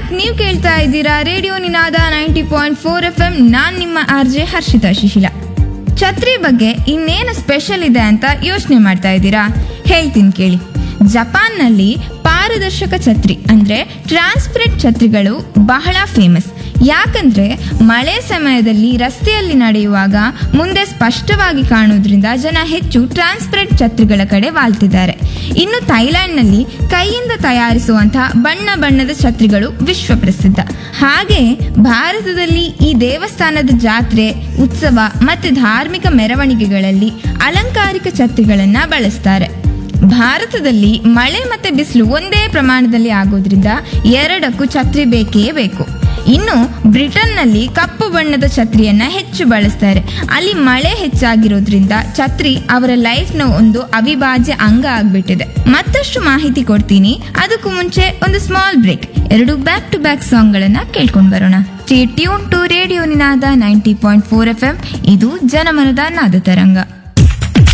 back ನೀವು ಕೇಳ್ತಾ ಇದ್ದೀರಾ radio Ninada ninety point four F M ನಾನ್ ನಿಮ್ಮ ಆರ್ ಜೆ ಹರ್ಷಿತಾ ಶಿಶಿಲ ಛತ್ರಿ ಬಗ್ಗೆ ಇನ್ನೇನು ಸ್ಪೆಷಲ್ ಇದೆ ಅಂತ ಯೋಚನೆ ಮಾಡ್ತಾ ಇದ್ದೀರಾ ಹೇಳ್ತೀನಿ ಕೇಳಿ ಜಪಾನ್ನಲ್ಲಿ ಪಾರದರ್ಶಕ ಛತ್ರಿ ಅಂದ್ರೆ ಟ್ರಾನ್ಸ್ಪರೆಂಟ್ ಛತ್ರಿಗಳು ಬಹಳ ಫೇಮಸ್ ಯಾಕಂದ್ರೆ ಮಳೆ ಸಮಯದಲ್ಲಿ ರಸ್ತೆಯಲ್ಲಿ ನಡೆಯುವಾಗ ಮುಂದೆ ಸ್ಪಷ್ಟವಾಗಿ ಕಾಣೋದ್ರಿಂದ ಜನ ಹೆಚ್ಚು ಟ್ರಾನ್ಸ್ಪರೆಂಟ್ ಛತ್ರಿಗಳ ಕಡೆ ವಾಲ್ತಿದ್ದಾರೆ ಇನ್ನು ಥೈಲ್ಯಾಂಡ್ನಲ್ಲಿ ಕೈಯಿಂದ ತಯಾರಿಸುವಂತಹ ಬಣ್ಣ ಬಣ್ಣದ ಛತ್ರಿಗಳು ವಿಶ್ವ ಪ್ರಸಿದ್ಧ ಹಾಗೆ ಭಾರತದಲ್ಲಿ ಈ ದೇವಸ್ಥಾನದ ಜಾತ್ರೆ ಉತ್ಸವ ಮತ್ತು ಧಾರ್ಮಿಕ ಮೆರವಣಿಗೆಗಳಲ್ಲಿ ಅಲಂಕಾರಿಕ ಛತ್ರಿಗಳನ್ನ ಬಳಸ್ತಾರೆ ಭಾರತದಲ್ಲಿ ಮಳೆ ಮತ್ತೆ ಬಿಸಿಲು ಒಂದೇ ಪ್ರಮಾಣದಲ್ಲಿ ಆಗೋದ್ರಿಂದ ಎರಡಕ್ಕೂ ಛತ್ರಿ ಬೇಕೇ ಬೇಕು ಇನ್ನು ಬ್ರಿಟನ್ನಲ್ಲಿ ಕಪ್ಪು ಬಣ್ಣದ ಛತ್ರಿಯನ್ನ ಹೆಚ್ಚು ಬಳಸ್ತಾರೆ ಅಲ್ಲಿ ಮಳೆ ಹೆಚ್ಚಾಗಿರೋದ್ರಿಂದ ಛತ್ರಿ ಅವರ ಲೈಫ್ನ ಒಂದು ಅವಿಭಾಜ್ಯ ಅಂಗ ಆಗ್ಬಿಟ್ಟಿದೆ ಮತ್ತಷ್ಟು ಮಾಹಿತಿ ಕೊಡ್ತೀನಿ ಅದಕ್ಕೂ ಮುಂಚೆ ಒಂದು ಸ್ಮಾಲ್ ಬ್ರೇಕ್ ಎರಡು ಬ್ಯಾಕ್ ಟು ಬ್ಯಾಕ್ ಸಾಂಗ್ಗಳನ್ನ ಕೇಳ್ಕೊಂಡು ಬರೋಣ tune to radio Ninada ninety point four F M ಇದು ಜನಮನದ ನಾದ ತರಂಗ